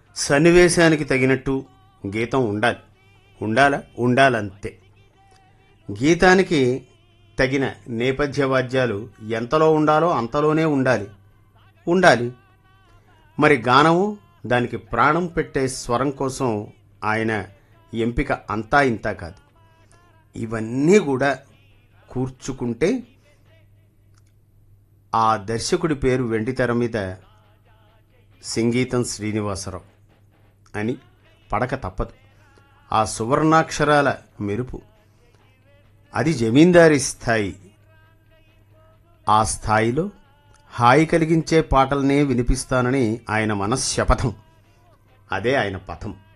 సన్నివేశానికి తగినట్టు గీతం ఉండాలి ఉండాలా ఉండాలంతే గీతానికి తగిన నేపథ్య వాద్యాలు ఎంతలో ఉండాలో అంతలోనే ఉండాలి ఉండాలి మరి గానము దానికి ప్రాణం పెట్టే స్వరం కోసం ఆయన ఎంపిక అంతా ఇంతా కాదు ఇవన్నీ కూడా కూర్చుకుంటే ఆ దర్శకుడి పేరు వెండితెర మీద సంగీతం శ్రీనివాసరావు అని పడక తప్పదు ఆ సువర్ణాక్షరాల మెరుపు అది జమీందారీ స్థాయి ఆ స్థాయిలో హాయి కలిగించే పాటలనే వినిపిస్తానని ఆయన మనశ్శపథం అదే ఆయన పథం